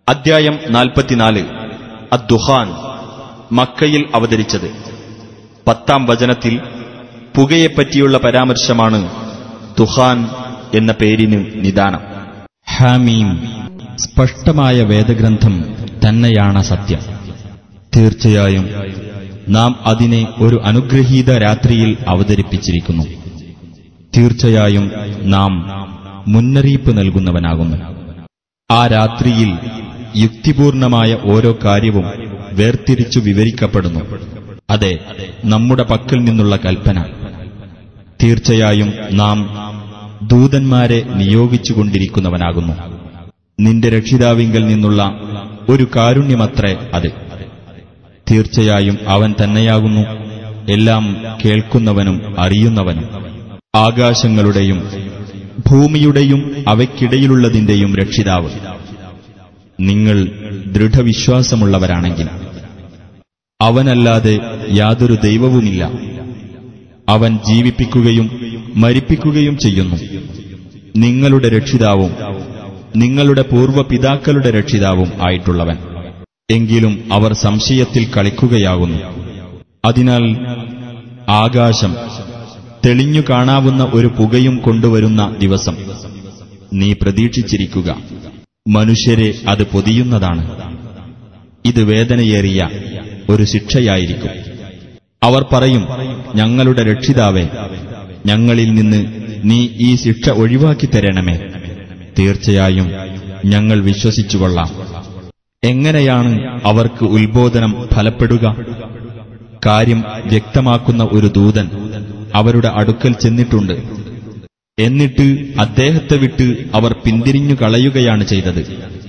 അദ്ധ്യായം നാൽപ്പത്തിനാല് അദ്ദുഹാൻ മക്കയിൽ അവതരിച്ചത് പത്താം വചനത്തിൽ പുകയെപ്പറ്റിയുള്ള പരാമർശമാണ് ദുഹാൻ എന്ന പേരിന് നിദാനം ഹാമീം സ്പഷ്ടമായ വേദഗ്രന്ഥം തന്നെയാണ് സത്യം തീർച്ചയായും നാം അതിനെ ഒരു അനുഗ്രഹീത രാത്രിയിൽ അവതരിപ്പിച്ചിരിക്കുന്നു തീർച്ചയായും നാം മുന്നറിയിപ്പ് നൽകുന്നവനാകുന്നു ആ രാത്രിയിൽ യുക്തിപൂർണമായ ഓരോ കാര്യവും വേർതിരിച്ചു വിവരിക്കപ്പെടുന്നു അതെ നമ്മുടെ പക്കൽ നിന്നുള്ള കൽപ്പന തീർച്ചയായും നാം ദൂതന്മാരെ നിയോഗിച്ചുകൊണ്ടിരിക്കുന്നവനാകുന്നു നിന്റെ രക്ഷിതാവിങ്കൽ നിന്നുള്ള ഒരു കാരുണ്യമത്രേ അത് തീർച്ചയായും അവൻ തന്നെയാകുന്നു എല്ലാം കേൾക്കുന്നവനും അറിയുന്നവനും ആകാശങ്ങളുടെയും ഭൂമിയുടെയും അവയ്ക്കിടയിലുള്ളതിന്റെയും രക്ഷിതാവ് നിങ്ങൾ ദൃഢവിശ്വാസമുള്ളവരാണെങ്കിൽ അവനല്ലാതെ യാതൊരു ദൈവവുമില്ല അവൻ ജീവിപ്പിക്കുകയും മരിപ്പിക്കുകയും ചെയ്യുന്നു നിങ്ങളുടെ രക്ഷിതാവും നിങ്ങളുടെ പൂർവ്വപിതാക്കളുടെ രക്ഷിതാവും ആയിട്ടുള്ളവൻ എങ്കിലും അവർ സംശയത്തിൽ കളിക്കുകയാകുന്നു അതിനാൽ ആകാശം തെളിഞ്ഞു കാണാവുന്ന ഒരു പുകയും കൊണ്ടുവരുന്ന ദിവസം നീ പ്രതീക്ഷിച്ചിരിക്കുക മനുഷ്യരെ അത് പൊതിയുന്നതാണ് ഇത് വേദനയേറിയ ഒരു ശിക്ഷയായിരിക്കും അവർ പറയും ഞങ്ങളുടെ രക്ഷിതാവേ ഞങ്ങളിൽ നിന്ന് നീ ഈ ശിക്ഷ ഒഴിവാക്കി തരണമേ തീർച്ചയായും ഞങ്ങൾ വിശ്വസിച്ചുകൊള്ളാം എങ്ങനെയാണ് അവർക്ക് ഉത്ബോധനം ഫലപ്പെടുക കാര്യം വ്യക്തമാക്കുന്ന ഒരു ദൂതൻ അവരുടെ അടുക്കൽ ചെന്നിട്ടുണ്ട് എന്നിട്ട് അദ്ദേഹത്തെ വിട്ട് അവർ പിന്തിരിഞ്ഞു കളയുകയാണ് ചെയ്തത്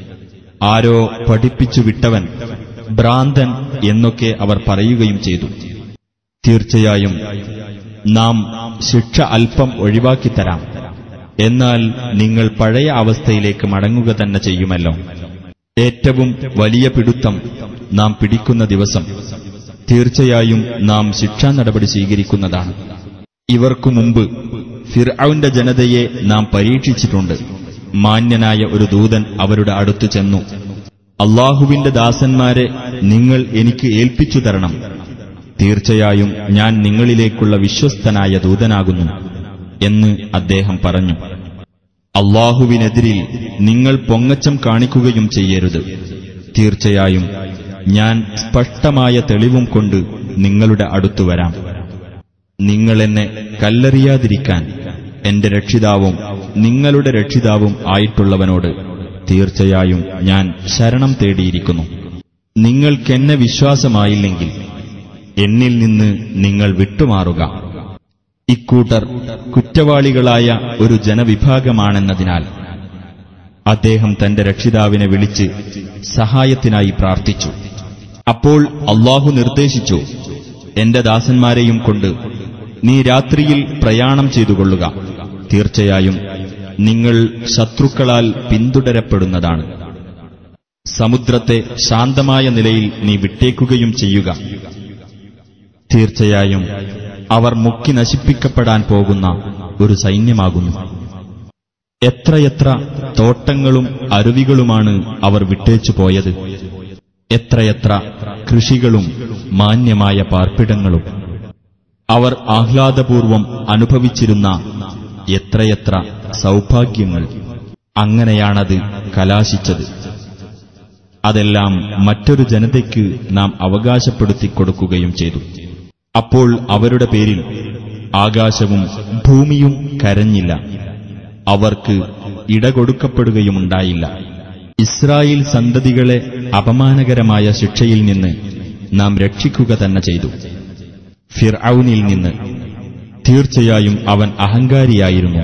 ആരോ പഠിപ്പിച്ചു വിട്ടവൻ ഭ്രാന്തൻ എന്നൊക്കെ അവർ പറയുകയും ചെയ്തു തീർച്ചയായും നാം ശിക്ഷ അല്പം ഒഴിവാക്കിത്തരാം എന്നാൽ നിങ്ങൾ പഴയ അവസ്ഥയിലേക്ക് മടങ്ങുക തന്നെ ചെയ്യുമല്ലോ ഏറ്റവും വലിയ പിടുത്തം നാം പിടിക്കുന്ന ദിവസം തീർച്ചയായും നാം ശിക്ഷാ നടപടി സ്വീകരിക്കുന്നതാണ് ഇവർക്കു മുമ്പ് ഫിർഔന്റെ ജനതയെ നാം പരീക്ഷിച്ചിട്ടുണ്ട് മാന്യനായ ഒരു ദൂതൻ അവരുടെ അടുത്തു ചെന്നു അള്ളാഹുവിന്റെ ദാസന്മാരെ നിങ്ങൾ എനിക്ക് ഏൽപ്പിച്ചു തരണം തീർച്ചയായും ഞാൻ നിങ്ങളിലേക്കുള്ള വിശ്വസ്തനായ ദൂതനാകുന്നു എന്ന് അദ്ദേഹം പറഞ്ഞു അള്ളാഹുവിനെതിരിൽ നിങ്ങൾ പൊങ്ങച്ചം കാണിക്കുകയും ചെയ്യരുത് തീർച്ചയായും ഞാൻ സ്പഷ്ടമായ തെളിവും കൊണ്ട് നിങ്ങളുടെ അടുത്തു വരാം നിങ്ങളെന്നെ കല്ലെറിയാതിരിക്കാൻ എന്റെ രക്ഷിതാവും നിങ്ങളുടെ രക്ഷിതാവും ആയിട്ടുള്ളവനോട് തീർച്ചയായും ഞാൻ ശരണം തേടിയിരിക്കുന്നു നിങ്ങൾക്കെന്നെ വിശ്വാസമായില്ലെങ്കിൽ എന്നിൽ നിന്ന് നിങ്ങൾ വിട്ടുമാറുക ഇക്കൂട്ടർ കുറ്റവാളികളായ ഒരു ജനവിഭാഗമാണെന്നതിനാൽ അദ്ദേഹം തന്റെ രക്ഷിതാവിനെ വിളിച്ച് സഹായത്തിനായി പ്രാർത്ഥിച്ചു അപ്പോൾ അള്ളാഹു നിർദ്ദേശിച്ചു എന്റെ ദാസന്മാരെയും കൊണ്ട് നീ രാത്രിയിൽ പ്രയാണം ചെയ്തുകൊള്ളുക തീർച്ചയായും നിങ്ങൾ ശത്രുക്കളാൽ പിന്തുടരപ്പെടുന്നതാണ് സമുദ്രത്തെ ശാന്തമായ നിലയിൽ നീ വിട്ടേക്കുകയും ചെയ്യുക തീർച്ചയായും അവർ മുക്കി നശിപ്പിക്കപ്പെടാൻ പോകുന്ന ഒരു സൈന്യമാകുന്നു എത്രയെത്ര തോട്ടങ്ങളും അരുവികളുമാണ് അവർ വിട്ടേച്ചു പോയത് എത്രയെത്ര കൃഷികളും മാന്യമായ പാർപ്പിടങ്ങളും അവർ ആഹ്ലാദപൂർവം അനുഭവിച്ചിരുന്ന എത്രയെത്ര സൗഭാഗ്യങ്ങൾ അങ്ങനെയാണത് കലാശിച്ചത് അതെല്ലാം മറ്റൊരു ജനതയ്ക്ക് നാം അവകാശപ്പെടുത്തി കൊടുക്കുകയും ചെയ്തു അപ്പോൾ അവരുടെ പേരിൽ ആകാശവും ഭൂമിയും കരഞ്ഞില്ല അവർക്ക് ഇടകൊടുക്കപ്പെടുകയുമുണ്ടായില്ല ഇസ്രായേൽ സന്തതികളെ അപമാനകരമായ ശിക്ഷയിൽ നിന്ന് നാം രക്ഷിക്കുക തന്നെ ചെയ്തു ഫിർഔനിൽ നിന്ന് തീർച്ചയായും അവൻ അഹങ്കാരിയായിരുന്നു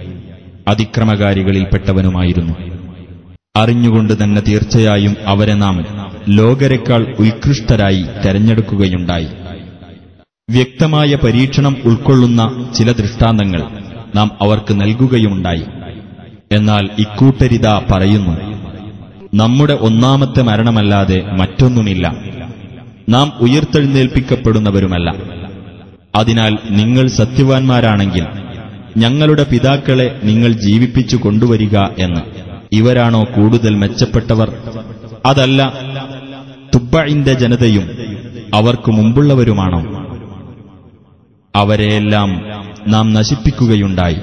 അതിക്രമകാരികളിൽപ്പെട്ടവനുമായിരുന്നു അറിഞ്ഞുകൊണ്ട് തന്നെ തീർച്ചയായും അവരെ നാം ലോകരെക്കാൾ ഉത്കൃഷ്ടരായി തെരഞ്ഞെടുക്കുകയുണ്ടായി വ്യക്തമായ പരീക്ഷണം ഉൾക്കൊള്ളുന്ന ചില ദൃഷ്ടാന്തങ്ങൾ നാം അവർക്ക് നൽകുകയുമുണ്ടായി എന്നാൽ ഇക്കൂട്ടരിത പറയുന്നു നമ്മുടെ ഒന്നാമത്തെ മരണമല്ലാതെ മറ്റൊന്നുമില്ല നാം ഉയർത്തെഴുന്നേൽപ്പിക്കപ്പെടുന്നവരുമല്ല അതിനാൽ നിങ്ങൾ സത്യവാൻമാരാണെങ്കിൽ ഞങ്ങളുടെ പിതാക്കളെ നിങ്ങൾ ജീവിപ്പിച്ചു കൊണ്ടുവരിക എന്ന് ഇവരാണോ കൂടുതൽ മെച്ചപ്പെട്ടവർ അതല്ല തുബ്ബഇന്റെ ജനതയും അവർക്ക് മുമ്പുള്ളവരുമാണോ അവരെയെല്ലാം നാം നശിപ്പിക്കുകയുണ്ടായി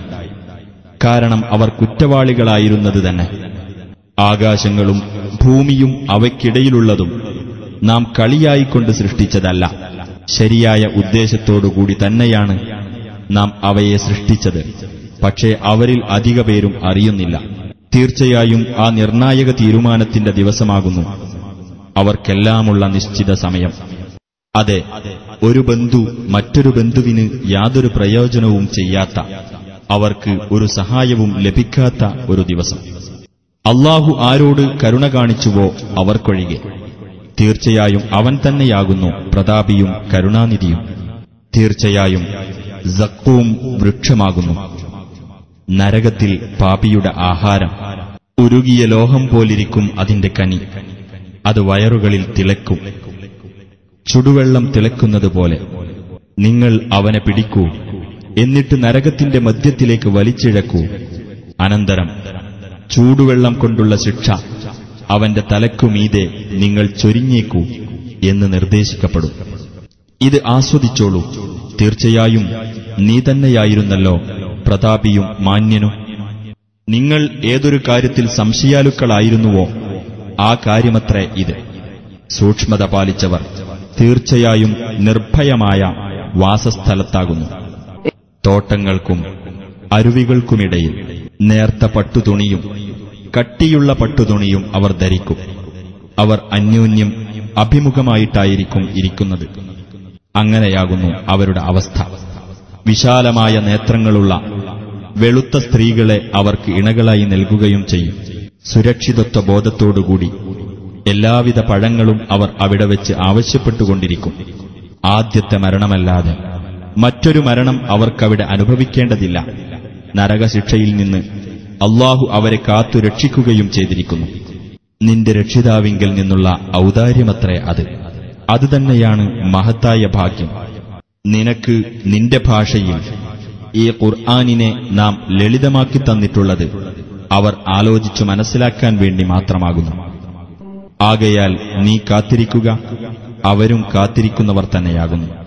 കാരണം അവർ കുറ്റവാളികളായിരുന്നത് തന്നെ ആകാശങ്ങളും ഭൂമിയും അവയ്ക്കിടയിലുള്ളതും നാം കളിയായിക്കൊണ്ട് സൃഷ്ടിച്ചതല്ല ശരിയായ ഉദ്ദേശത്തോടുകൂടി തന്നെയാണ് നാം അവയെ സൃഷ്ടിച്ചത് പക്ഷേ അവരിൽ അധിക പേരും അറിയുന്നില്ല തീർച്ചയായും ആ നിർണായക തീരുമാനത്തിന്റെ ദിവസമാകുന്നു അവർക്കെല്ലാമുള്ള നിശ്ചിത സമയം അതെ ഒരു ബന്ധു മറ്റൊരു ബന്ധുവിന് യാതൊരു പ്രയോജനവും ചെയ്യാത്ത അവർക്ക് ഒരു സഹായവും ലഭിക്കാത്ത ഒരു ദിവസം അള്ളാഹു ആരോട് കരുണ കാണിച്ചുവോ അവർക്കൊഴികെ തീർച്ചയായും അവൻ തന്നെയാകുന്നു പ്രതാപിയും കരുണാനിധിയും തീർച്ചയായും സക്കൂം വൃക്ഷമാകുന്നു നരകത്തിൽ പാപിയുടെ ആഹാരം ഉരുകിയ ലോഹം പോലിരിക്കും അതിന്റെ കനി അത് വയറുകളിൽ തിളക്കും ചുടുവെള്ളം തിളക്കുന്നതുപോലെ നിങ്ങൾ അവനെ പിടിക്കൂ എന്നിട്ട് നരകത്തിന്റെ മധ്യത്തിലേക്ക് വലിച്ചിഴക്കൂ അനന്തരം ചൂടുവെള്ളം കൊണ്ടുള്ള ശിക്ഷ അവന്റെ തലക്കുമീതെ നിങ്ങൾ ചൊരിഞ്ഞേക്കൂ എന്ന് നിർദ്ദേശിക്കപ്പെടും ഇത് ആസ്വദിച്ചോളൂ തീർച്ചയായും നീ തന്നെയായിരുന്നല്ലോ പ്രതാപിയും മാന്യനും നിങ്ങൾ ഏതൊരു കാര്യത്തിൽ സംശയാലുക്കളായിരുന്നുവോ ആ കാര്യമത്രേ ഇത് സൂക്ഷ്മത പാലിച്ചവർ തീർച്ചയായും നിർഭയമായ വാസസ്ഥലത്താകുന്നു തോട്ടങ്ങൾക്കും അരുവികൾക്കുമിടയിൽ നേർത്ത പട്ടുതുണിയും കട്ടിയുള്ള പട്ടുതുണിയും അവർ ധരിക്കും അവർ അന്യോന്യം അഭിമുഖമായിട്ടായിരിക്കും ഇരിക്കുന്നത് അങ്ങനെയാകുന്നു അവരുടെ അവസ്ഥ വിശാലമായ നേത്രങ്ങളുള്ള വെളുത്ത സ്ത്രീകളെ അവർക്ക് ഇണകളായി നൽകുകയും ചെയ്യും സുരക്ഷിതത്വ ബോധത്തോടുകൂടി എല്ലാവിധ പഴങ്ങളും അവർ അവിടെ വെച്ച് ആവശ്യപ്പെട്ടുകൊണ്ടിരിക്കും ആദ്യത്തെ മരണമല്ലാതെ മറ്റൊരു മരണം അവർക്കവിടെ അനുഭവിക്കേണ്ടതില്ല നരകശിക്ഷയിൽ നിന്ന് അള്ളാഹു അവരെ കാത്തു രക്ഷിക്കുകയും ചെയ്തിരിക്കുന്നു നിന്റെ രക്ഷിതാവിങ്കിൽ നിന്നുള്ള ഔദാര്യമത്രേ അത് അതുതന്നെയാണ് മഹത്തായ ഭാഗ്യം നിനക്ക് നിന്റെ ഭാഷയിൽ ഈ ഖുർആാനിനെ നാം ലളിതമാക്കി തന്നിട്ടുള്ളത് അവർ ആലോചിച്ചു മനസ്സിലാക്കാൻ വേണ്ടി മാത്രമാകുന്നു ആകയാൽ നീ കാത്തിരിക്കുക അവരും കാത്തിരിക്കുന്നവർ തന്നെയാകുന്നു